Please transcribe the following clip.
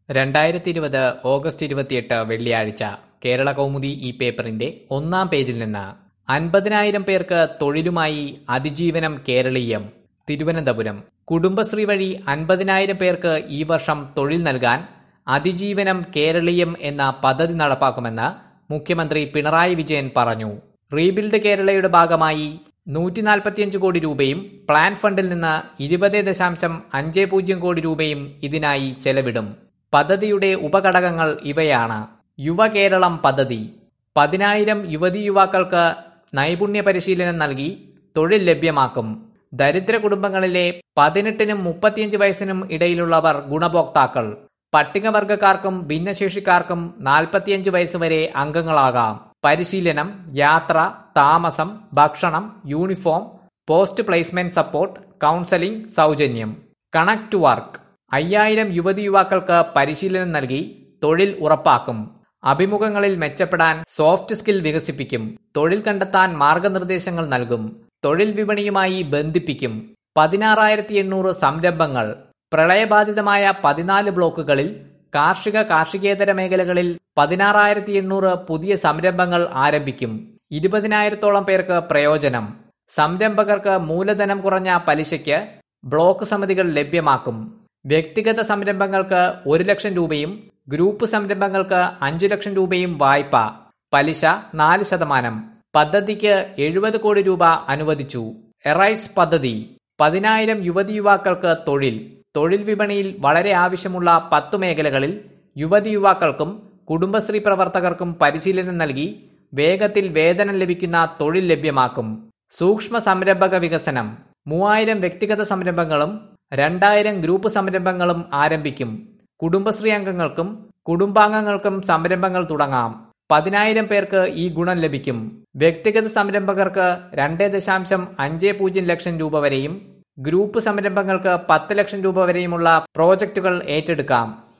രണ്ടായിരത്തി ഇരുപത് ഓഗസ്റ്റ് ഇരുപത്തിയെട്ട് വെള്ളിയാഴ്ച കേരള കൗമുദി ഈ പേപ്പറിന്റെ ഒന്നാം പേജിൽ നിന്ന് അൻപതിനായിരം പേർക്ക് തൊഴിലുമായി അതിജീവനം കേരളീയം തിരുവനന്തപുരം കുടുംബശ്രീ വഴി അൻപതിനായിരം പേർക്ക് ഈ വർഷം തൊഴിൽ നൽകാൻ അതിജീവനം കേരളീയം എന്ന പദ്ധതി നടപ്പാക്കുമെന്ന് മുഖ്യമന്ത്രി പിണറായി വിജയൻ പറഞ്ഞു റീബിൽഡ് കേരളയുടെ ഭാഗമായി നൂറ്റി നാൽപ്പത്തിയഞ്ച് കോടി രൂപയും പ്ലാൻ ഫണ്ടിൽ നിന്ന് ഇരുപത് ദശാംശം അഞ്ച് പൂജ്യം കോടി രൂപയും ഇതിനായി ചെലവിടും പദ്ധതിയുടെ ഉപഘടകങ്ങൾ ഇവയാണ് യുവകേരളം പദ്ധതി പതിനായിരം യുവതി യുവാക്കൾക്ക് നൈപുണ്യ പരിശീലനം നൽകി തൊഴിൽ ലഭ്യമാക്കും ദരിദ്ര കുടുംബങ്ങളിലെ പതിനെട്ടിനും മുപ്പത്തിയഞ്ച് വയസ്സിനും ഇടയിലുള്ളവർ ഗുണഭോക്താക്കൾ പട്ടികവർഗക്കാർക്കും ഭിന്നശേഷിക്കാർക്കും നാൽപ്പത്തിയഞ്ച് വയസ്സ് വരെ അംഗങ്ങളാകാം പരിശീലനം യാത്ര താമസം ഭക്ഷണം uniform post placement support counselling സൗജന്യം കണക്ട് ടു വർക്ക് അയ്യായിരം യുവതി യുവാക്കൾക്ക് പരിശീലനം നൽകി തൊഴിൽ ഉറപ്പാക്കും അഭിമുഖങ്ങളിൽ മെച്ചപ്പെടാൻ സോഫ്റ്റ് സ്കിൽ വികസിപ്പിക്കും തൊഴിൽ കണ്ടെത്താൻ മാർഗനിർദ്ദേശങ്ങൾ നൽകും തൊഴിൽ വിപണിയുമായി ബന്ധിപ്പിക്കും പതിനാറായിരത്തി എണ്ണൂറ് സംരംഭങ്ങൾ പ്രളയബാധിതമായ പതിനാല് ബ്ലോക്കുകളിൽ കാർഷിക കാർഷികേതര മേഖലകളിൽ പതിനാറായിരത്തി എണ്ണൂറ് പുതിയ സംരംഭങ്ങൾ ആരംഭിക്കും ഇരുപതിനായിരത്തോളം പേർക്ക് പ്രയോജനം സംരംഭകർക്ക് മൂലധനം കുറഞ്ഞ പലിശയ്ക്ക് ബ്ലോക്ക് സമിതികൾ ലഭ്യമാക്കും വ്യക്തിഗത സംരംഭങ്ങൾക്ക് ഒരു ലക്ഷം രൂപയും ഗ്രൂപ്പ് സംരംഭങ്ങൾക്ക് അഞ്ചു ലക്ഷം രൂപയും വായ്പ പലിശ നാല് ശതമാനം പദ്ധതിക്ക് എഴുപത് കോടി രൂപ അനുവദിച്ചു എറൈസ് പദ്ധതി പതിനായിരം യുവതി യുവാക്കൾക്ക് തൊഴിൽ തൊഴിൽ വിപണിയിൽ വളരെ ആവശ്യമുള്ള പത്തു മേഖലകളിൽ യുവതി യുവാക്കൾക്കും കുടുംബശ്രീ പ്രവർത്തകർക്കും പരിശീലനം നൽകി വേഗത്തിൽ വേതനം ലഭിക്കുന്ന തൊഴിൽ ലഭ്യമാക്കും സൂക്ഷ്മ സംരംഭക വികസനം മൂവായിരം വ്യക്തിഗത സംരംഭങ്ങളും രണ്ടായിരം ഗ്രൂപ്പ് സംരംഭങ്ങളും ആരംഭിക്കും കുടുംബശ്രീ അംഗങ്ങൾക്കും കുടുംബാംഗങ്ങൾക്കും സംരംഭങ്ങൾ തുടങ്ങാം പതിനായിരം പേർക്ക് ഈ ഗുണം ലഭിക്കും വ്യക്തിഗത സംരംഭകർക്ക് രണ്ട് ദശാംശം അഞ്ച് പൂജ്യം ലക്ഷം രൂപ വരെയും ഗ്രൂപ്പ് സംരംഭങ്ങൾക്ക് പത്ത് ലക്ഷം രൂപ വരെയുമുള്ള പ്രോജക്റ്റുകൾ ഏറ്റെടുക്കാം